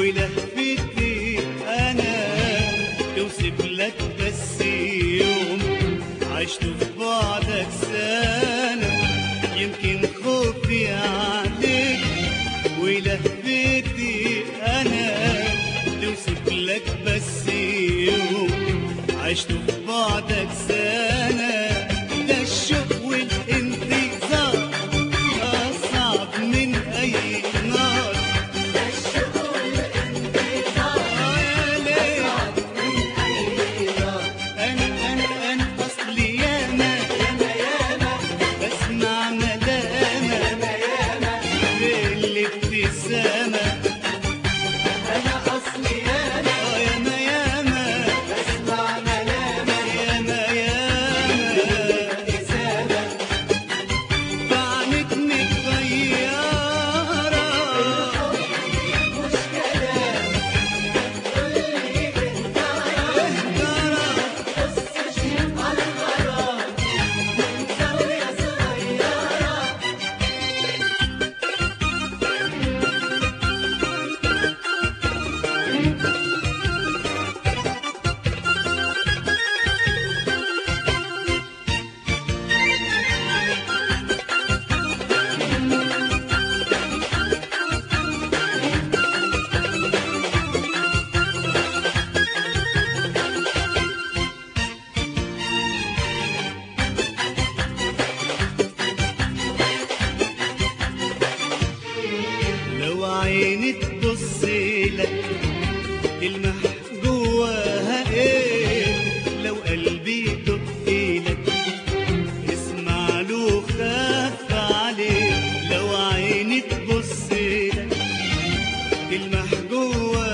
ولهفتي انا توصف لك بس يوم عشت في بعدك سنة يمكن خوفي عليك ولهفتي انا توصف لك بس يوم عشت في بعدك سنة ده الشوق والانتظار أصعب من أي نار آه يا ليل أنا أنا أنا أصلي ياما بسمع ملامة بالابتسامة آه ياما ياما ياما ياما بعمت متغيرة لو عيني تبص لك تلمح جواها ايه لو قلبي يدق لك اسمع له خاف عليه لو عيني تبص لك تلمح جواها